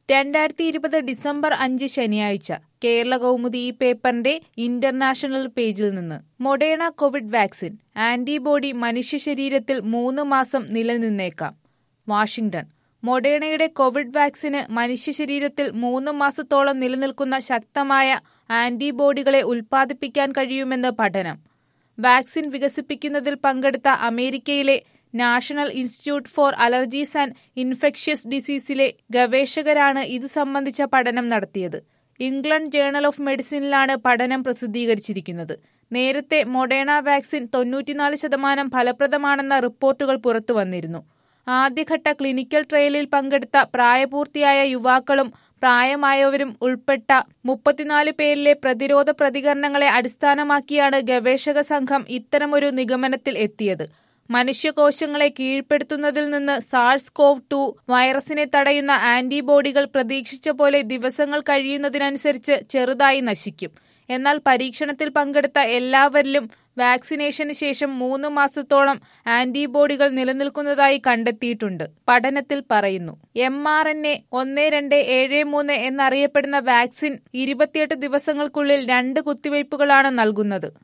രണ്ടായിരത്തി ഇരുപത് ഡിസംബർ അഞ്ച് ശനിയാഴ്ച കേരള കൗമുദി ഈ പേപ്പറിന്റെ ഇന്റർനാഷണൽ പേജിൽ നിന്ന് മൊഡേണ കോവിഡ് വാക്സിൻ ആന്റിബോഡി മനുഷ്യ ശരീരത്തിൽ മൂന്ന് മാസം നിലനിന്നേക്കാം വാഷിംഗ്ടൺ മൊഡേണയുടെ കോവിഡ് വാക്സിന് മനുഷ്യ ശരീരത്തിൽ മൂന്ന് മാസത്തോളം നിലനിൽക്കുന്ന ശക്തമായ ആന്റിബോഡികളെ ഉൽപ്പാദിപ്പിക്കാൻ കഴിയുമെന്ന് പഠനം വാക്സിൻ വികസിപ്പിക്കുന്നതിൽ പങ്കെടുത്ത അമേരിക്കയിലെ national institute for allergies and infectious ഡിസീസിലെ ഗവേഷകരാണ് ഇത് സംബന്ധിച്ച പഠനം നടത്തിയത് ഇംഗ്ലണ്ട് ജേണൽ ഓഫ് മെഡിസിനിലാണ് പഠനം പ്രസിദ്ധീകരിച്ചിരിക്കുന്നത് നേരത്തെ മൊഡേണ വാക്സിൻ തൊണ്ണൂറ്റിനാല് ശതമാനം ഫലപ്രദമാണെന്ന റിപ്പോർട്ടുകൾ പുറത്തുവന്നിരുന്നു ആദ്യഘട്ട ക്ലിനിക്കൽ ട്രയലിൽ പങ്കെടുത്ത പ്രായപൂർത്തിയായ യുവാക്കളും പ്രായമായവരും ഉൾപ്പെട്ട മുപ്പത്തിനാല് പേരിലെ പ്രതിരോധ പ്രതികരണങ്ങളെ അടിസ്ഥാനമാക്കിയാണ് ഗവേഷക സംഘം ഇത്തരമൊരു നിഗമനത്തിൽ എത്തിയത് മനുഷ്യകോശങ്ങളെ കീഴ്പ്പെടുത്തുന്നതിൽ നിന്ന് സാഴ്സ് കോവ് ടു വൈറസിനെ തടയുന്ന ആന്റിബോഡികൾ പ്രതീക്ഷിച്ച പോലെ ദിവസങ്ങൾ കഴിയുന്നതിനനുസരിച്ച് ചെറുതായി നശിക്കും എന്നാൽ പരീക്ഷണത്തിൽ പങ്കെടുത്ത എല്ലാവരിലും വാക്സിനേഷന് ശേഷം മൂന്ന് മാസത്തോളം ആന്റിബോഡികൾ നിലനിൽക്കുന്നതായി കണ്ടെത്തിയിട്ടുണ്ട് പഠനത്തിൽ പറയുന്നു എം ആർ എൻ എ ഒന്ന് രണ്ട് ഏഴ് മൂന്ന് എന്നറിയപ്പെടുന്ന വാക്സിൻ ഇരുപത്തിയെട്ട് ദിവസങ്ങൾക്കുള്ളിൽ രണ്ട് കുത്തിവയ്പ്പുകളാണ് നൽകുന്നത്